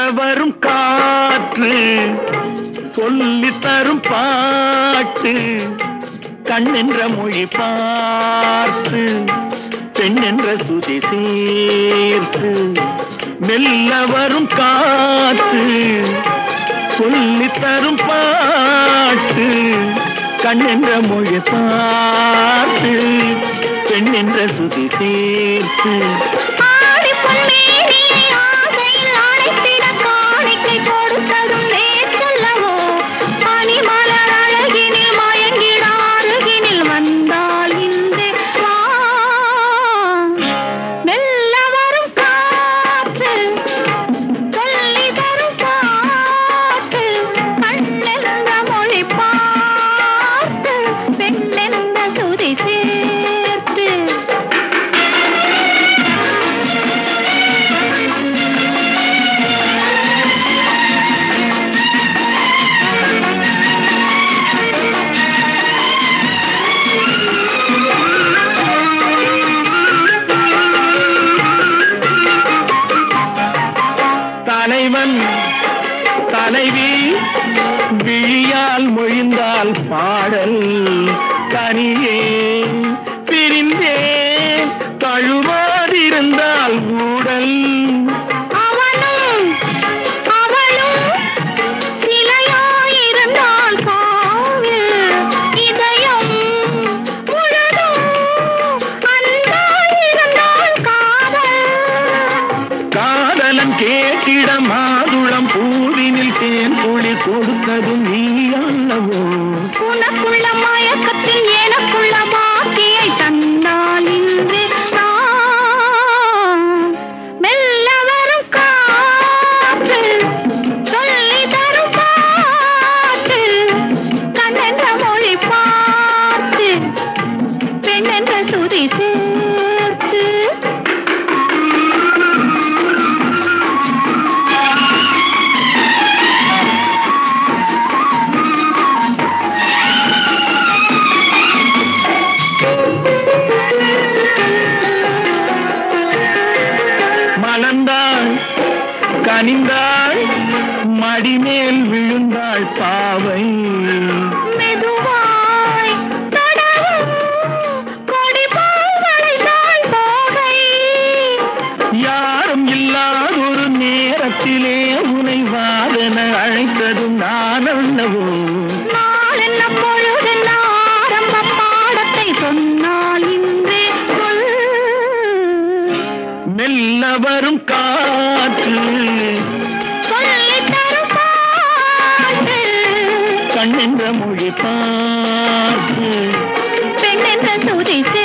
வரும் காற்று சொல்லி தரும் பாட்டு கண்ணென்ற மொழி பார்த்து பெண் என்ற சுதி சேர்த்து மெல்ல வரும் காற்று சொல்லி தரும் பாட்டு கண்ணென்ற மொழி பார்த்து பெண் என்ற சுதி சேர்த்து ஆடி பொன்னேரியை ஆசையில் அழைத்திட காணிக்கை கொடுத்ததும் நேற்றல்லவோ பனிமலர் அழகினில் மயங்கிட அருகினில் வந்தால் இன்று வா மெல்ல வரும் காற்று சொல்லி தரும் பாட்டு கண்ணென்ற மொழி பார்த்து பெண்ணென்ற சுதி சேர்த்து தலைவன் தலைவி விழியால் மொழிந்தால் பாடல் கனியே பிரிந்தே தழுவாதிருந்தால் ஊடல் அவனும் அவளும் சிலையாயிருந்தால் காவில் இதயம் முழுதும் அன்பாயிருந்தால் காதல் காதலன் கேட்டிட மாதுளம் பூவினில் தேன் குழி கொடுத்ததும் நீ அல்லவோ உனக்குள்ள மயக்கத்தில் எனக்குள்ள பாக்கியை தந்தால் இன்று நான் மெல்ல வரும் காற்று சொல்லி தரும் பாட்டு கண்ணென்ற மொழி பார்த்து பெண்ணென்ற சுதி சேர்த்து மலர்ந்தாள் கனிந்தாள் மடிமேல் விழுந்தாள் பாவை மெதுவாய் தொடரும் கொடி போல் வளைந்தாள் தோகை யாரும் இல்லாதொரு நேரத்திலே உனை வாதன அழைத்ததும் நான் அல்லவோ நாள் என்ன பொழுதென்ன ஆரம்ப பாடத்தை சொன்னால் இன்றே சொல் மெல்ல வரும் காற்று சொல்லித் தரும் பாட்டு கண்ணென்ற மொழி பார்த்து பெண்ணென்ற சுதி